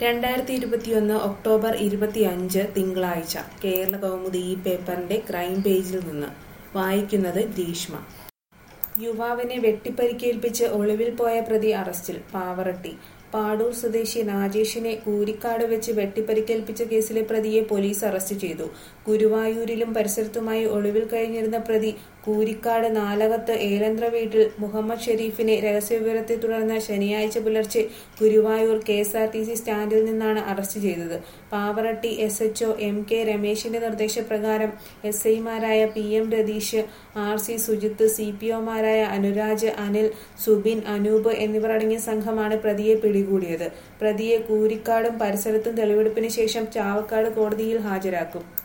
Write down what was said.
രണ്ടായിരത്തി ഇരുപത്തിയൊന്ന് ഒക്ടോബർ ഇരുപത്തിയഞ്ച് തിങ്കളാഴ്ച കേരള കൗമുദി ഈ പേപ്പറിന്റെ ക്രൈം പേജിൽ നിന്ന് വായിക്കുന്നത് ഗ്രീഷ്മ യുവാവിനെ വെട്ടിപ്പരിക്കേൽപ്പിച്ച് ഒളിവിൽ പോയ പ്രതി അറസ്റ്റിൽ പാവറട്ടി പാടൂർ സ്വദേശി രാജേഷിനെ കൂരിക്കാട് വെച്ച് വെട്ടിപ്പരിക്കേൽപ്പിച്ച കേസിലെ പ്രതിയെ പോലീസ് അറസ്റ്റ് ചെയ്തു ഗുരുവായൂരിലും പരിസരത്തുമായി ഒളിവിൽ കഴിഞ്ഞിരുന്ന പ്രതി കൂരിക്കാട് നാലകത്ത് ഏലന്ത്ര വീട്ടിൽ മുഹമ്മദ് ഷെരീഫിനെ രഹസ്യവിവരത്തെ തുടർന്ന് ശനിയാഴ്ച പുലർച്ചെ Guruvayur K S R T C സ്റ്റാൻഡിൽ നിന്നാണ് അറസ്റ്റ് ചെയ്തത് Pavaratty S H O M K രമേശിന്റെ നിർദ്ദേശപ്രകാരം എസ് ഐമാരായ P M Ratheesh R C Sujith C P ഒമാരായ അനുരാജ് അനിൽ സുബിൻ അനൂപ് എന്നിവർ അടങ്ങിയ സംഘമാണ് പ്രതിയെ പിടികൂടിയത് പ്രതിയെ കൂരിക്കാടും പരിസരത്തും തെളിവെടുപ്പിന് ശേഷം ചാവക്കാട് കോടതിയിൽ ഹാജരാക്കും